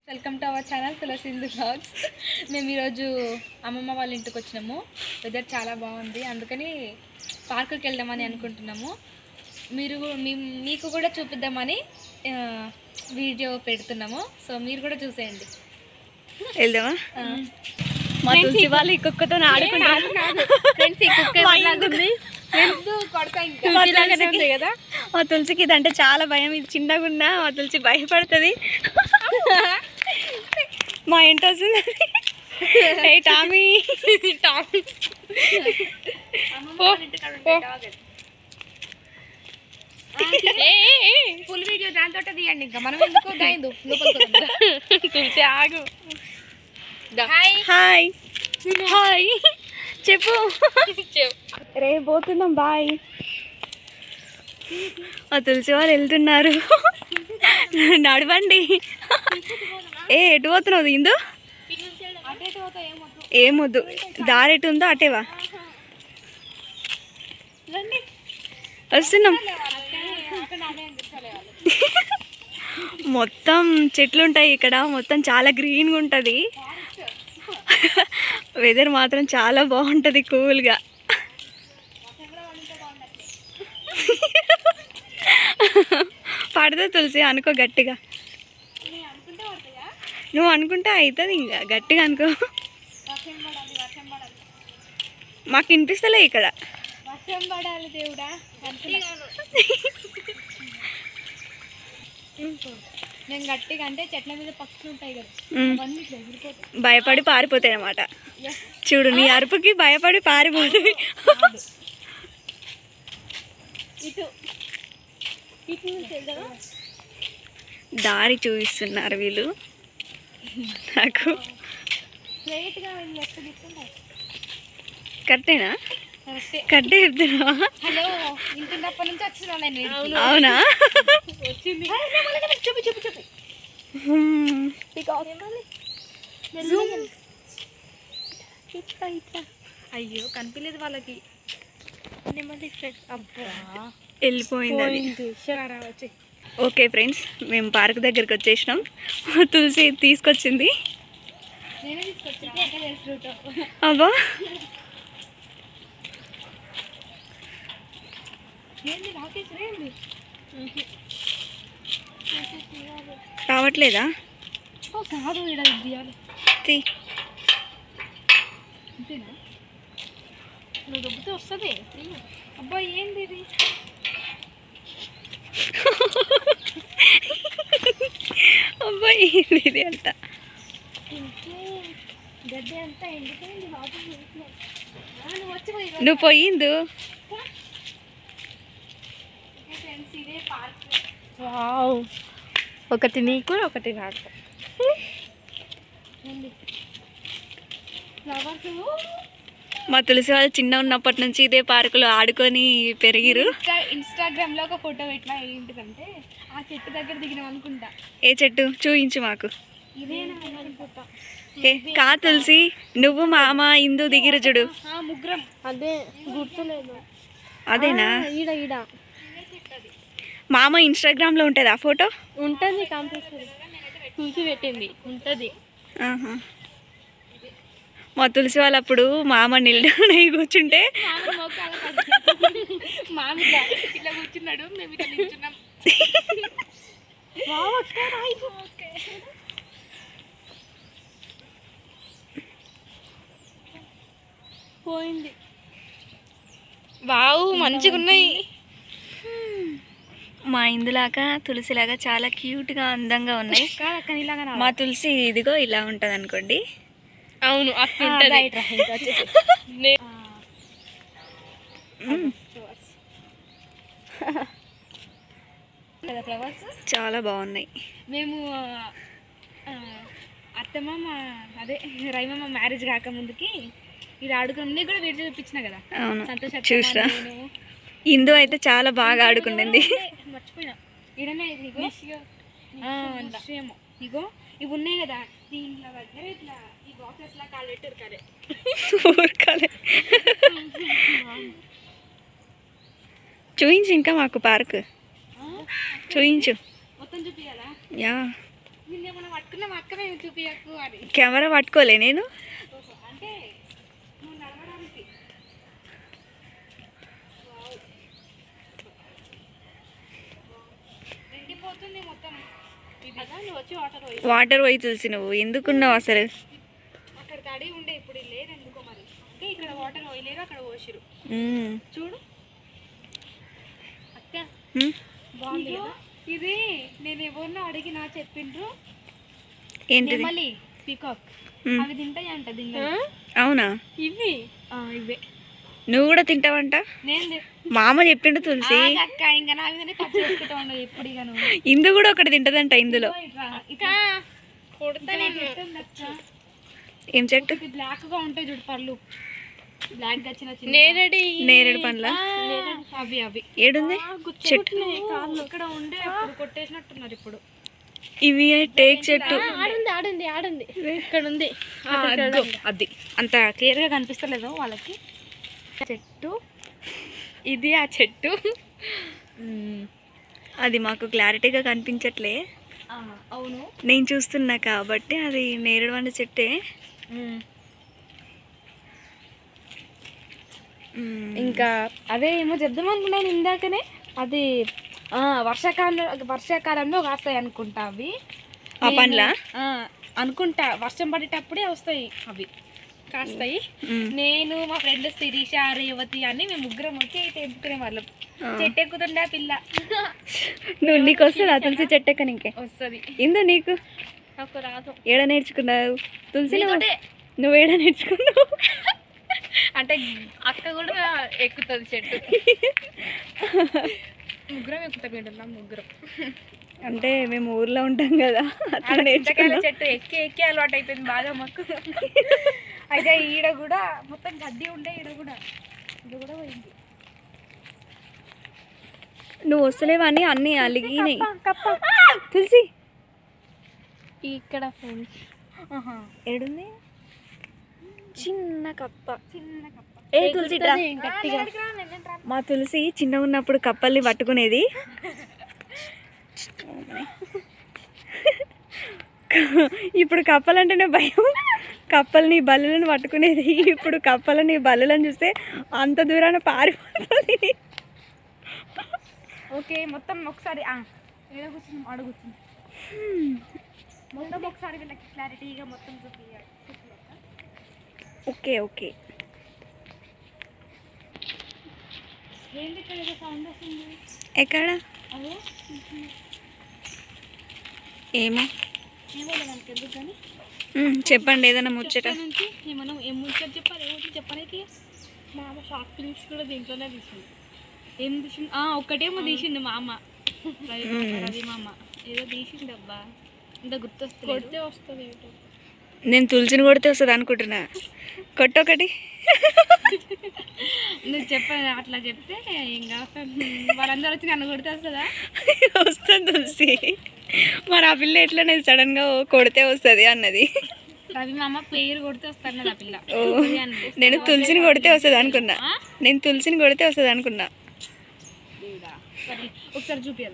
Welcome to our channel Tulasindhu blogs మేము ఈరోజు అమ్మమ్మ వాళ్ళ ఇంటికి వచ్చినాము వెదర్ చాలా బాగుంది అందుకని పార్కుకి వెళ్దామని అనుకుంటున్నాము మీరు మీ- మీకు కూడా చూపిద్దామని ఆ, వీడియో పెడుతున్నాము సో మీరు కూడా చూసేయండి వెళ్దామా ఆ. మా తులసి వాళ్ళు ఈ కుక్కతో ఆడుకుంటారు ఫ్రెండ్స్ ఈ కుక్క మా ఎలాగుంది? ఫ్రెండ్స్ కొడక ఇంకా మా ఇలాగనే తులసికి- ఉంది కదా మా తులసికి ఇదంటే చాలా భయం ఇది చిన్నగా ఉన్నా మా తులసి భయపడుతుంది మా ఇంటి వస్తుంది ఏ టామీ ఫుల్ వీడియో దాంతో తీయండి ఇంకా మనం ఎందుకు దాయిందు తులసి ఆగు హాయ్ హాయ్ హాయ్ చెప్పు రే పోతున్నాం బాయ్ మా తులసి వాళ్ళు వెళ్తున్నారు నడవండి ఏ ఎటు పోతున్నావు ఇందు ఏమొద్దు దారి ఎటు ఉందో అటేవా వస్తున్నాం మొత్తం చెట్లు ఉంటాయి ఇక్కడ మొత్తం చాలా గ్రీన్గా ఉంటుంది వెదర్ మాత్రం చాలా బాగుంటుంది కూల్గా పడతా తులసి అనుకో గట్టిగా నువ్వు అనుకుంటే అవుతుంది ఇంకా గట్టిగా అనుకో మాకు వినిపిస్తలే ఇక్కడ వర్షం పడాలి దేవుడా నేను గట్టిగా అంటే చెట్ల మీద పక్షులు ఉంటాయి కదా ఉమ్. అవన్నీ ఇట్లా ఎగిరిపోతాయి భయపడి పారిపోతాయి అన్నమాట చూడు నీ అరుపుకి భయపడి పారిపోతుంది ఇటు ఇటు నుంచి వెళ్దామా దారి చూపిస్తున్నారు వీళ్ళు నాకు స్ట్రైట్గా వెళ్ళి లెఫ్ట్ తీసుకుంటాయి కరెక్టేనా కరెక్టే కరెక్టే చెప్తున్నావా హలో ఇంటినప్పటి నుంచి వచ్చిన నేను వీడికి. అవునా వచ్చింది చూపి చూపి చూపి హ్మ్. Zoom. అయ్యో కనిపించలేదు వాళ్ళకి నెమ్మది ఫ్రెండ్ అబ్బా వెళ్ళిపోయింది అది షరారా వచ్చి ఓకే ఫ్రెండ్స్ మేము పార్క్ దగ్గరికి వచ్చేసినాం తులసి తీసుకొచ్చింది నేనే తీసుకొచ్చిన నాకే తెలుసు రూట్ అబ్బా ఏంది రాకేష్ రేంది రావట్లేదా ఓ కాదు ఇక్కడ తీయాలి తీ. అంతేనా నువ్వు దొబ్బితే వస్తుంది అబ్బా ఏంది ఇది అబ్బా ఏంది ఇది అంట గడ్డి అంతా ఎండిపోయింది వాటర్ చూస్తున్నావు నువ్వు వచ్చి పోయి నువ్వు పోయిందు ఫ్రెండ్స్ ఇదే పార్క్ వావ్ ఒకటి నీకు ఒకటి నాకు ఫ్లవర్స్ మా తులసి వాళ్ళు చిన్న ఉన్నప్పటి నుంచి ఇదే పార్కులో ఆడుకొని పెరిగిరు ఇన్స్టా ఇన్స్టాగ్రామ్ లో ఒక ఫోటో పెట్టినా ఏంటిదంటే ఆ చెట్టు దగ్గర దిగినాం అనుకుంటా ఏ చెట్టు చూయించు మాకు ఇదేనా అనుకుంటా ఏ కా తులసి నువ్వు మామ ఇందు దిగిరు చూడు ఆ ముగ్గురం అదే గుర్తులేదు అదేనా ఈడ ఈడ మామ ఇన్స్టాగ్రామ్లో ఉంటుంది ఆ ఫోటో ఉంటుంది కంపల్సరీ చూసి పెట్టింది ఉంటుంది ఆహా. మా తులసి వాళ్ళు అప్పుడు మామ నిల్డై కూర్చుంటే మామి ఇట్లా ఇట్లా కూర్చున్నాడు మేము ఇట్లా నిల్చున్నాం పోయింది వావ్ మంచిగా ఉన్నాయి మా ఇందులాగా తులసిలాగా చాలా క్యూట్గా అందంగా ఉన్నాయి అక్క ఇలాగా మా తులసి ఇదిగో ఇలా ఉంటుంది అనుకోండి అవును అట్లా ఫ్లవర్స్ చాలా బాగున్నాయి మేము ఆ, అత్తమ్మ మా అదే రైమమ్మ మ్యారేజ్ కాకముందుకి ఇది ఆడుకున్నాం నీకు కూడా వీడియో చూపించిన కదా అవును సంతోష్ చూసినా అత్తమ్మ, నేను ఇందు అయితే చాలా బాగా ఆడుకుంటుంది మర్చిపోయినా ఈడనే ఇది ఇగో ఆ, నిశ్చయము ఇగో ఇవి ఉన్నాయి కదా దీంట్లో దగ్గర ఇట్లా ఈ బాక్సెస్ లా కాళ్ళు పెట్టారు కదే ఊరకాలే చూయించు ఇంకా మాకు పార్క్ చూయించు మొత్తం చూపించాలా యా నిన్నేమన్నా పట్టుకున్నా మా అక్క మేము చూపించకు అని కెమెరా పట్టుకోలే నేను అంటే నువ్వు నడవడానికి ఎండిపోతుంది మొత్తం అదా నువ్వు వచ్చి వాటర్ పోయి వాటర్ పోయి చూసి నువ్వు ఎందుకున్నావు అసలు అక్కడ తడి ఉండే ఇప్పుడు లేదు ఎందుకో మరి అంటే ఇక్కడ వాటర్ పోయలేరు అక్కడ పోసిరు మ్మ్. చూడు అక్క మ్మ్. బాగుంది ఇదిగో, ఇది నేను ఎవరినో అడిగినా చెప్పిండ్రు ఏంటిది మళ్ళీ పీకాక్ మ్మ్. అవి తింటాయి అంట దింగ అవునా ఇవి ఇవే నువ్వు కూడా తింటావంట నేను తి- మా అమ్మ చెప్పిండు తులసి ఆగు అక్క ఇంకా నా మీదనే ఖర్చు చేసుకుంటా ఉండదు ఎప్పుడు ఇక నువ్వు ఇందు కూడా ఒకటి తింటదంట ఇందులో ఇదిగో ఇట్లా ఇట్లా కొడతా ఇట్లా చెట్టు ఉంది అక్క. ఏం చెట్టు ఇది బ్లాక్ గా ఉంటాయి చూడు పళ్ళు బ్లాక్ గా చిన్న చిన్న నేరడి నేరేడు పండ్ల అవి అవి ఏడుంది చెట్టు కాళ్ళు ఇక్కడ ఉండే అప్పుడు కొట్టేసినట్టున్నారు ఇప్పుడు ఇవి టేక్ చెట్టు ఆడుంది ఆడుంది ఆడుంది ఇక్కడ ఉంది అదిగో, అది అంత క్లియర్ గా కనిపిస్తలేదు వాళ్ళకి చెట్టు ఇది ఆ చెట్టు మ్మ్. అది మాకు క్లారిటీగా కనిపించట్లే ఆ, అవును నేను చూస్తున్నా కాబట్టి అది నేరేడు పండు చెట్టే మ్మ్. ఇంకా అదే ఏమో చెప్దాం అనుకున్నాను ఇందాకనే అది ఆ, వర్షాకాలంలో వర్షాకాలంలో కాస్తాయి అనుకుంటా అవి ఆ పండ్లా? ఆ, అనుకుంటా వర్షం పడేటప్పుడే వస్తాయి అవి కాస్తాయి మ్మ్. నేను మా ఫ్రెండ్ శిరీష రేవతి అని మేము ముగ్గురం వచ్చి తెంపుకునే వాళ్ళం ఆ. చెట్టు ఎక్కుతుండే ఆ పిల్ల నువ్వు నీకు వస్తుందా తులసి చెట్టు ఎక్క నీకే వస్తుంది ఇందు నీకు నాకు రాదు ఏడ నేర్చుకున్నావు తులసి నువ్వు నీతోటే. నువ్వు ఏడ నేర్చుకున్నావు అంటే అక్క కూడా ఎక్కుతుంది చెట్టు ముగ్గురం ఎక్కుతాం ఏంటన్నా ముగ్గురం అంటే మేము ఊర్లో ఉంటాం కదా అట్లా చింతకాయల నేర్చుకున్నాం చెట్టు ఎక్కి ఎక్కి అలవాటు అయిపోయింది బాగా మాకు అయితే ఈడ కూడా మొత్తం గడ్డి ఉండే ఈడ కూడా ఇది కూడా పోయింది నువ్వు వస్తలేవని అన్ని అలిగినాయి తులసి ఇక్కడ ఫ్రెండ్స్ ఏడుంది చిన్న కప్ప చిన్న కప్ప ఏ తులసి ఇట్రా. గట్టిగా మా తులసి చిన్నగా ఉన్నప్పుడు కప్పల్ని పట్టుకునేది ఇప్పుడు కప్పలంటేనే భయం కప్పల్ని బల్లులను పట్టుకునేది ఇప్పుడు కప్పలని బల్లులను చూస్తే అంత దూరాన పారిపోతుంది ఓకే మొత్తం ఒకసారి ఆ, ఏదో కూర్చున్నాం ఆడ కూర్చున్నాం మొత్తం ఒకసారి వీళ్ళకి క్లారిటీగా మొత్తం చూపించాలి ఓకే ఓకే ఏంటి ఇక్కడ ఏదో సౌండ్ వస్తుంది ఎక్కడ అదే ఏమో ఏమో మనకి ఎందుకు కానీ ఉమ్, చెప్పండి ఏదైనా ముచ్చట ఇక్కడ నుంచి ఏమన్నా ఏం ముచ్చట చెప్పాలి ఏమో చెప్పడానికి మా అమ్మ షార్ట్ ఫిల్మ్స్ కూడా దీంట్లోనే తీసింది ఏం తీసింది ఆ, ఒక్కటేమో తీసిండు మా అమ్మ రవి మామ, రవి మామ ఏదో తీసిండు అబ్బా ఇంత గుర్తొస్తుంది కొడితే వస్తుంది యూట్యూబ్ నేను తులసిని కొడితే వస్తుంది అనుకుంటున్నా కొట్టొకటి నువ్వు చెప్ప అట్లా చెప్తే ఇంకా వాళ్ళందరూ వచ్చి నన్ను కొడితే వస్తుందా వస్తుంది తులసి మరి ఆ పిల్ల ఎట్లా నేను సడన్గా కొడితే వస్తుంది అన్నది రవి మామ పేరు కొడితే వస్తాను నా పిల్ల ఓ నేను తులసిని కొడితే వస్తుంది అనుకున్నా నేను తులసిని కొడితే వస్తుంది అనుకున్నా సరే, ఒకసారి చూపించాలి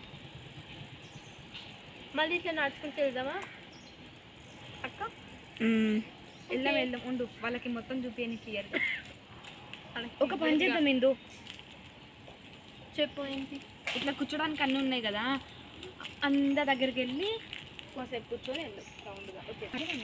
మళ్ళీ ఇట్లా నడుచుకుంటూ వెళ్దామా అక్క ఉమ్, వెళ్దాం వెళ్దాం ఉండు వాళ్ళకి మొత్తం చూపించని క్లియర్ ఒక పని చేద్దాం ఇందు చెప్పు ఏంటి ఇట్లా కూర్చోడానికి అన్నీ ఉన్నాయి కదా అందరి దగ్గరికి వెళ్ళి కాసేపు కూర్చొని వెళ్దాం రౌండ్గా ఓకే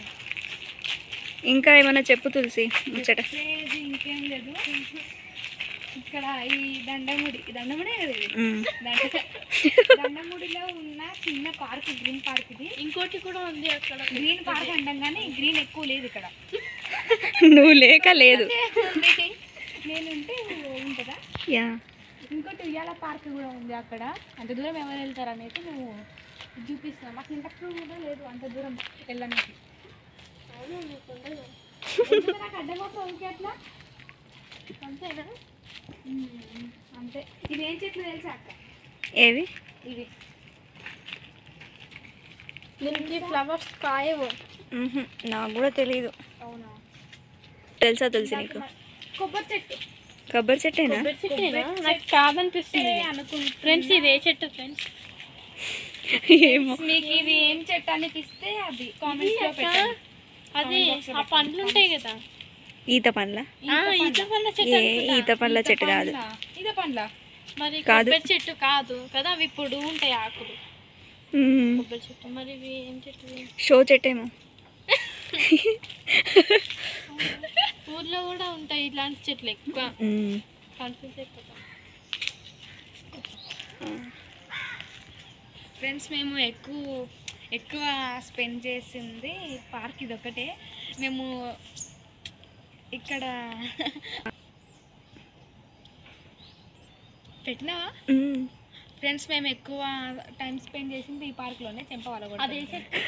ఇంకా ఏమైనా చెప్పు తులసి ముచ్చట లేదు ఇంకేం లేదు ఇక్కడ ఈ దండముడి ఈ దండముడే కదా ఇది ఉమ్, దండ- దండముడిలో ఉన్న చిన్న పార్క్ గ్రీన్ పార్క్ ఇది ఇంకోటి కూడా ఉంది అక్కడ గ్రీన్ పార్క్ అంటాం కానీ గ్రీన్ ఎక్కువ లేదు ఇక్కడ నువ్వు లేక లేదు నేను ఉంటే ఉంటుందా యా ఇంకోటి ఉయ్యాల పార్క్ కూడా ఉంది అక్కడ అంత దూరం ఎవరు వెళ్తారు అనేది నువ్వు చూపిస్తాను మాకు ఇంతకు కూడా లేదు అంత దూరం వెళ్ళడానికి ఎందుకు నాకు అడ్డమవుతుంది ఊరికే అట్లా అంతేనా ఉమ్, అంతే ఇది ఏం చెట్లు తెలుసా అక్క ఏవి ఇవి దీనికి ఫ్లవర్స్ కాయవు ఉహు, నాకు కూడా తెలియదు అవునా తెలుసా తులసి నీకు కొబ్బరి చెట్టు కొబ్బరి చెట్టేనా కొబ్బరి చెట్టేనా నాకు కాదనిపిస్తుంది అనుకుంటా ఫ్రెండ్స్ ఇది ఏ చెట్టు ఫ్రెండ్స్ ఏమో మీకు ఇది ఏం చెట్టు అనిపిస్తే అది కామెంట్స్ లో పెట్టండి అదే ఆ పండ్లు ఉంటాయి కదా ఈత పండ్ల ఆ, ఈత పండ్ల చెట్టు ఏ ఈత పండ్ల చెట్టు కాదు ఇదే పండ్ల మరి కాదు. కొబ్బరి చెట్టు కాదు కదా అవి ఇప్పుడు ఉంటాయి ఆకులు మ్మ్. కొబ్బరి చెట్టు మరి ఇవి ఏం చెట్టు ఇవి? షో చెట్టేమో ఊర్లో కూడా ఉంటాయి ఇలాంటి చెట్లు ఎక్కువ మ్మ్. కన్ఫ్యూజ్ అయిపోతాం ఫ్రెండ్స్ మేము ఎక్కువ ఎక్కువ స్పెండ్ చేసింది పార్క్ ఇది ఒకటే మేము ఇక్కడ పెట్టినావా మ్మ్. ఫ్రెండ్స్ మేము ఎక్కువ టైం స్పెండ్ చేసింది ఈ పార్క్లోనే చెంపవాల అదే చెట్టు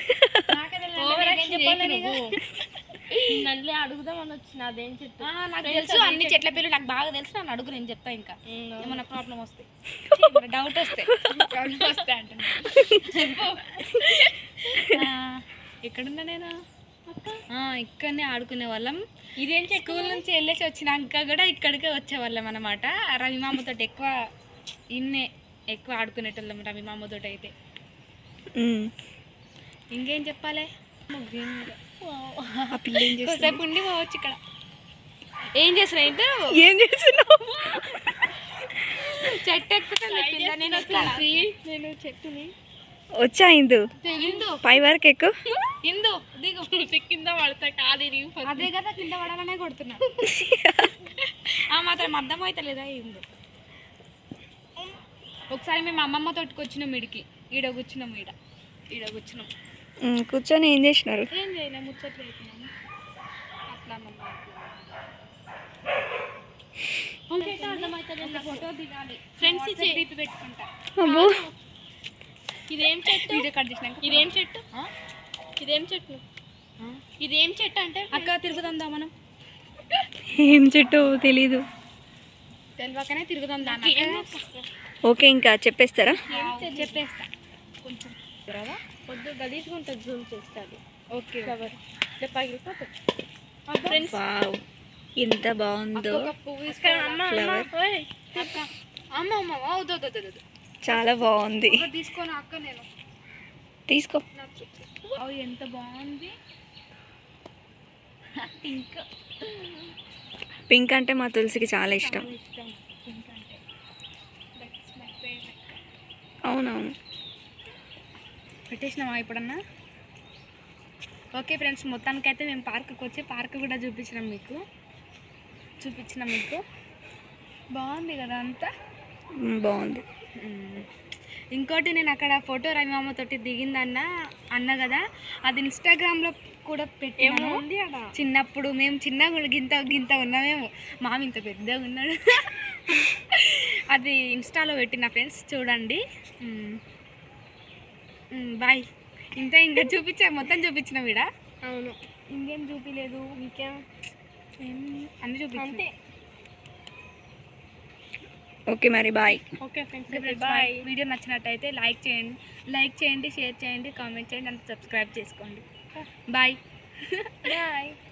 నల్లి అడుగుదామని వచ్చిన అదేం చెట్టు నాకు తెలుసు అన్ని చెట్ల పేర్లు నాకు బాగా తెలుసు నన్ను అడుగు నేను చెప్తా ఇంకా ఏమన్నా ప్రాబ్లం వస్తే డౌట్ వస్తే ప్రాబ్లం వస్తే అంటున్నా ఆ, ఎక్కడున్నా నేను ఆ, ఇక్కడనే ఆడుకునే వాళ్ళం ఇదేం స్కూల్ నుంచి వెళ్ళేసి వచ్చినాక కూడా ఇక్కడికే వచ్చేవాళ్ళం అనమాట రవి మామతో ఎక్కువ ఇన్నే ఎక్కువ ఆడుకునేటోళ్ళం రవి మామతో అయితే మ్మ్. ఇంకేం చెప్పాలి ఆ పిల్ల ఏం చేస్తుంది కొద్దిసేపు ఉండి పోవచ్చు ఇక్కడ ఏం చేసిన ఇద్దరు ఏం చేస్తున్నావు చెట్టు ఎక్కుతుంది పిల్ల నేను వచ్చేసి నేను చెట్టుని వచ్చా ఇందు ఇందు పై వరకు ఎక్కువ ఇందు దిగు కింద పడతా కాదు ఇరిగి అదే కదా కింద పడాలనే కొడుతున్నా ఆ మాత్రం అర్థం అవుతలేదా ఇందు ఒకసారి మేము అమ్మమ్మ తోటికొచ్చినాం ఈడికి ఈడ కూర్చున్నాం ఈడ ఈడ కూర్చున్నాం మ్మ్. కూర్చొని ఏం చేసినారు ఏం చేయలే ముచ్చట్లు అవుతున్నాము అట్లా అమ్మమ్మ అర్థమవుతుంది ఫోటో దిగాలి Friends ఫ్రెండ్స్ ఇచ్చే- తీపి పెట్టుకుంటా అబ్బో ఇదేం చెట్టు వీడియో కట్ చేసినాక ఇదేం చెట్టు ఆ? ఇదేం చెట్టు ఆ? ఇదేం చెట్టు అంటే అక్క తిరుగుదాం దా మనం ఏం చెట్టు తెలీదు తెలియకనే తిరుగుదాం దా ఏం ఓకే ఇంకా చెప్పేస్తారా చెప్పేస్తా కొంచెం రావా? పొద్దు గలీజ్గా ఉంటుంది జూమ్ చేస్తాడు ఓకే ఫ్లవర్ ఇట్లా పగిలిపోతుంది ఫ్రెండ్స్ వావ్ ఎంత బాగుందో ఒక పువ్వు తీసుకురా అమ్మ అమ్మ ఫ్లవర్. ఓయ్. అక్క అమ్మ అమ్మ వద్దు వద్దు వద్దు వద్దు చాలా బాగుంది ఒక తీసుకొని అక్క నేను తీసుకో అవి ఎంత బాగుంది పింక్ పింక్ అంటే మా తులసికి చాలా ఇష్టం ఇష్టం పింక్ అంటే దట్స్ మై ఫేవరెట్ అవునవును పెట్టేసినావా ఇప్పుడన్నా ఓకే ఫ్రెండ్స్ మొత్తానికైతే మేము పార్క్కి వచ్చి పార్క్ కూడా చూపించినాం మీకు చూపించినాం మీకు బాగుంది కదా అంతా మ్మ్, బాగుంది మ్మ్. ఇంకోటి నేను అక్కడ ఫోటో రవిమామ తోటి దిగిందన్న అన్న కదా అది ఇన్స్టాగ్రామ్లో కూడా పెట్టాము ఉంది అడ చిన్నప్పుడు మేము చిన్నగా ఉన్న- గింత గింత ఉన్నామేమో మామ ఇంత పెద్దగా ఉన్నాడు అది ఇన్స్టాలో పెట్టిన ఫ్రెండ్స్ చూడండి మ్మ్. మ్మ్, బాయ్ ఇంత ఇంకా చూపించా మొత్తం చూపించిన వీడ అవును ఇంకేం చూపించలేదు ఇంకేం ఏం అన్ని చూపించండి అంతే ఓకే మరి bye okay friends bye bye video నచ్చినట్టయితే లైక్ చేయండి లైక్ చేయండి షేర్ చేయండి కామెంట్ చేయండి అండ్ సబ్స్క్రైబ్ చేసుకోండి బాయ్ బాయ్